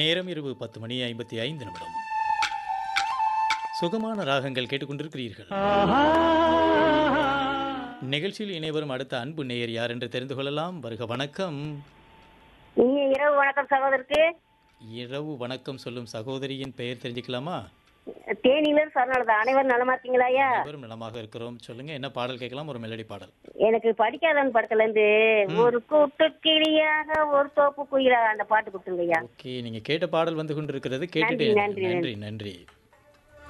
நேரம் இரவு பத்து மணி ஐம்பத்தி ஐந்து நிமிடம் சுகமான ராகங்கள் கேட்டுக்கொண்டிருக்கிறீர்கள் நிகழ்ச்சியில் இணைவரும் அடுத்த அன்பு நேயர் யார் என்று தெரிந்து கொள்ளலாம் வருக வணக்கம் இனிய இரவு வணக்கம் சகோதரருக்கு இரவு வணக்கம் சொல்லும் சகோதரியின் பெயர் தெரிஞ்சுக்கலாமா தேனியிலிருந்து சரணாலதா அனைவரும் நலமா இருக்கீங்களா ஐயா அனைவரும் நலமாக இருக்கிறோம் சொல்லுங்க என்ன பாடல் கேட்கலாம் ஒரு மெலடி பாடல் எனக்கு படிக்காதவன் படத்துல இருந்து ஒரு கூட்டு கிளியாக ஒரு தோப்பு குயிலாக அந்த பாட்டு கொடுத்துருங்க ஐயா ஓகே நீங்க கேட்ட பாடல் வந்து கொண்டிருக்கிறது கேட்டுட்டே நன்றி, இருங்க. நன்றி, நன்றி நன்றி